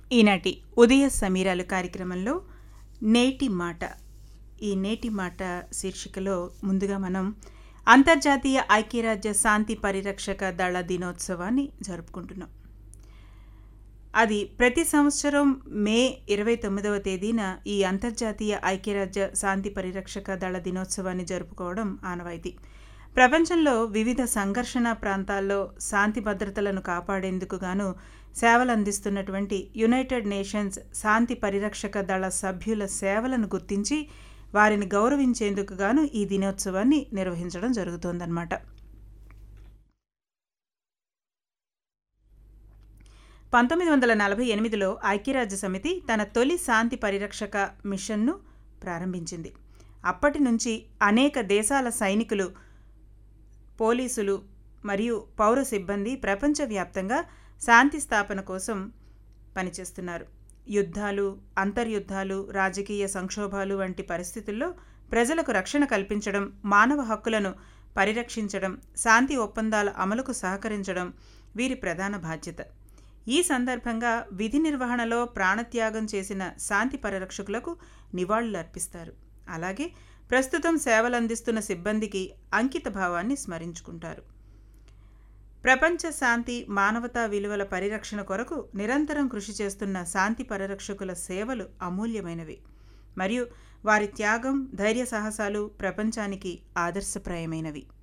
ఈనాటి ఉదయ సమీరాలు కార్యక్రమంలో నేటి మాట ఈ నేటి మాట శీర్షికలో ముందుగా మనం అంతర్జాతీయ ఐక్యరాజ్య శాంతి పరిరక్షక దళ దినోత్సవాన్ని జరుపుకుంటున్నాం అది ప్రతి సంవత్సరం మే ఇరవై తొమ్మిదవ తేదీన ఈ అంతర్జాతీయ ఐక్యరాజ్య శాంతి పరిరక్షక దళ దినోత్సవాన్ని జరుపుకోవడం ఆనవాయితీ ప్రపంచంలో వివిధ సంఘర్షణ ప్రాంతాల్లో శాంతి భద్రతలను కాపాడేందుకు గాను సేవలు అందిస్తున్నటువంటి యునైటెడ్ నేషన్స్ శాంతి పరిరక్షక దళ సభ్యుల సేవలను గుర్తించి వారిని గౌరవించేందుకు గాను ఈ దినోత్సవాన్ని నిర్వహించడం జరుగుతోందన్నమాట పంతొమ్మిది వందల నలభై ఎనిమిదిలో ఐక్యరాజ్య సమితి తన తొలి శాంతి పరిరక్షక మిషన్ను ప్రారంభించింది అప్పటి నుంచి అనేక దేశాల సైనికులు పోలీసులు మరియు పౌర సిబ్బంది ప్రపంచవ్యాప్తంగా శాంతి స్థాపన కోసం పనిచేస్తున్నారు యుద్ధాలు అంతర్యుద్ధాలు రాజకీయ సంక్షోభాలు వంటి పరిస్థితుల్లో ప్రజలకు రక్షణ కల్పించడం మానవ హక్కులను పరిరక్షించడం శాంతి ఒప్పందాల అమలుకు సహకరించడం వీరి ప్రధాన బాధ్యత ఈ సందర్భంగా విధి నిర్వహణలో ప్రాణత్యాగం చేసిన శాంతి పరిరక్షకులకు నివాళులు అర్పిస్తారు అలాగే ప్రస్తుతం సేవలందిస్తున్న సిబ్బందికి అంకిత భావాన్ని స్మరించుకుంటారు ప్రపంచ శాంతి మానవతా విలువల పరిరక్షణ కొరకు నిరంతరం కృషి చేస్తున్న శాంతి పరిరక్షకుల సేవలు అమూల్యమైనవి మరియు వారి త్యాగం ధైర్య సాహసాలు ప్రపంచానికి ఆదర్శప్రాయమైనవి